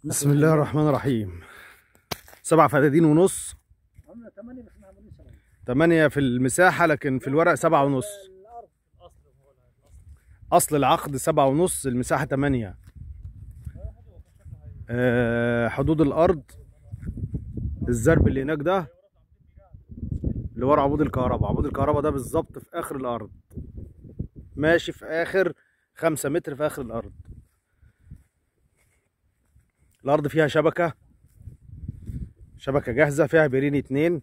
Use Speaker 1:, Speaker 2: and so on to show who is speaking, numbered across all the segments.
Speaker 1: بسم الله الرحمن الرحيم سبع فدادين ونص
Speaker 2: عملنا 8 بس ما عملوش 7
Speaker 1: تمانية في المساحة لكن في الورق سبعة ونص
Speaker 2: الارض
Speaker 1: أصل العقد سبعة ونص المساحة تمانية آه، حدود الأرض الزرب اللي هناك ده اللي ورا عمود الكهرباء عمود الكهرباء ده بالظبط في آخر الأرض ماشي في آخر خمسة متر في آخر الأرض الأرض فيها شبكة شبكة جاهزة فيها بيرين اتنين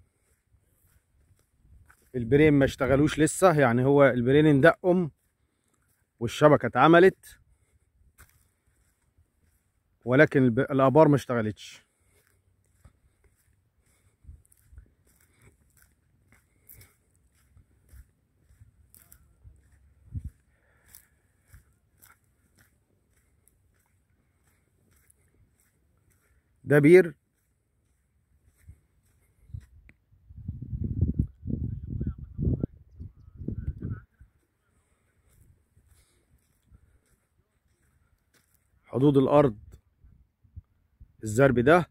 Speaker 1: البرين ما اشتغلوش لسه يعني هو البرين اندقهم والشبكة اتعملت ولكن الب- الآبار ما اشتغلتش ده بير حدود الأرض الزرب ده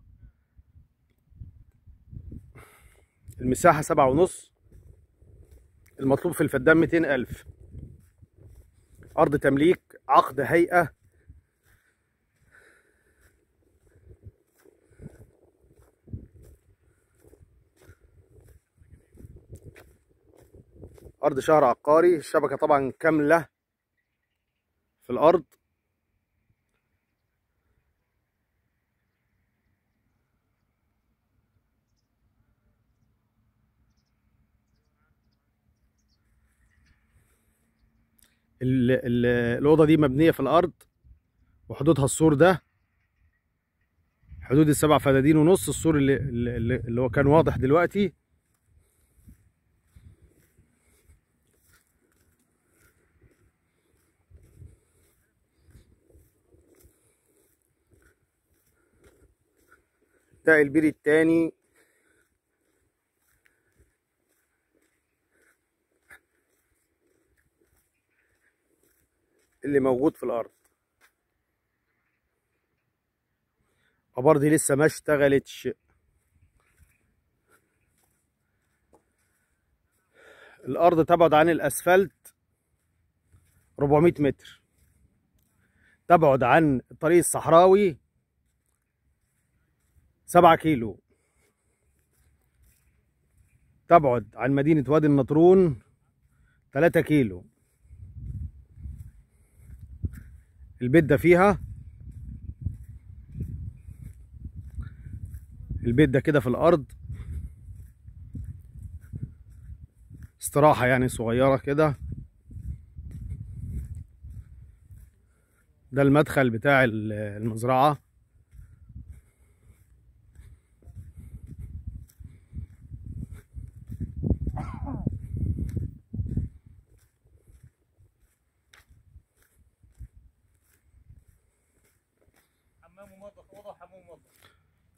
Speaker 1: المساحة سبعة ونص المطلوب في الفدان ميتين ألف أرض تمليك عقد هيئة أرض شهر عقاري الشبكة طبعا كاملة في الأرض ال- ال- الأوضة دي مبنية في الأرض وحدودها السور ده حدود السبع فدادين ونص السور اللي, اللي, اللي هو كان واضح دلوقتي ده البير التاني اللي موجود في الارض الابار دي لسه ما اشتغلتش الارض تبعد عن الاسفلت 400 متر تبعد عن الطريق الصحراوي 7 كيلو تبعد عن مدينة وادي النطرون 3 كيلو البيت ده فيها البيت ده كده في الأرض استراحة يعني صغيرة كده ده المدخل بتاع ال- المزرعة
Speaker 2: حمام ومطبخ اوضه وحمام ومطبخ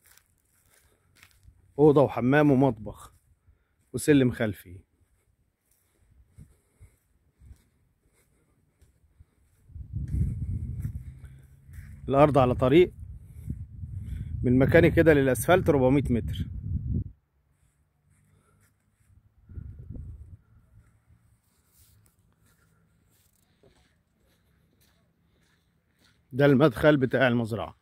Speaker 1: أوضة وحمام ومطبخ وسلم خلفي الأرض على طريق من مكاني كده للأسفلت 400 متر ده المدخل بتاع المزرعة